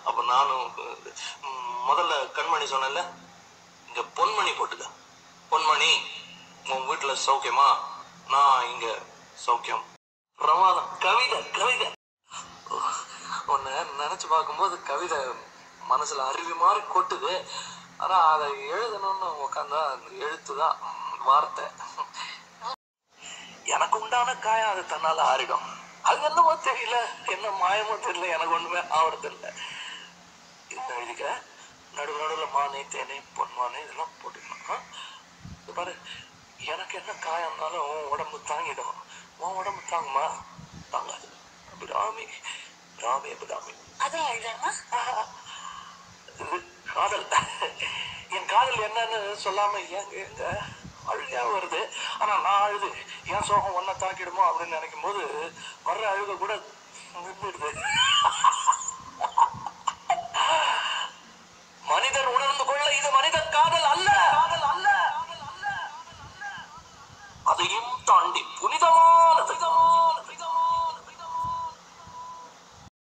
அப்ப நானும் ம், முதல்ல கண்மணி சொன்னேன்ல இங்க பொன்மணி போட்டுக்க பொன்மணி உன் வீட்டுல சௌக்கியமா நான் இங்க சௌக்கியம் பிரமாதம் கவிதை கவிதை உன்னை நினைச்சு பார்க்கும்போது கவிதை மனசுல அருவி மாதிரி கொட்டுது ஆனா அதை எழுதணும்னு உட்காந்தா அந்த எழுத்து தான் வார்த்தை எனக்கு உண்டான காயம் அது தன்னால ஆறிடும் அது என்னமோ தெரியல என்ன மாயமோ தெரியல எனக்கு ஒண்ணுமே ஆவறது இல்லை இந்த எழுதிக்க நடுவு நடுவில் மானே தேனே பொன்மானே இதெல்லாம் போட்டுக்கணும் ஆ? இது பாரு எனக்கு என்ன காயம்னாலும் உன் உடம்பு தாங்கிடும் உன் உடம்பு தாங்குமா தாங்காது அபிராமி ராமே அபிராமி அதான் எழுதணுமா இது காதல் என் காதல் என்னன்னு சொல்லாம ஏங்க எங்க அழுகையா வருது ஆனா நான் அழுது என் சோகம் ஒன்ன தாக்கிடுமோ அப்படின்னு நினைக்கும் போது வர்ற அழுக கூட நின்றுடுது மனிதர் உணர்ந்து கொள்ள இது மனித காதல் அல்ல காதல் அல்ல அதையும் தாண்டி புனிதமானது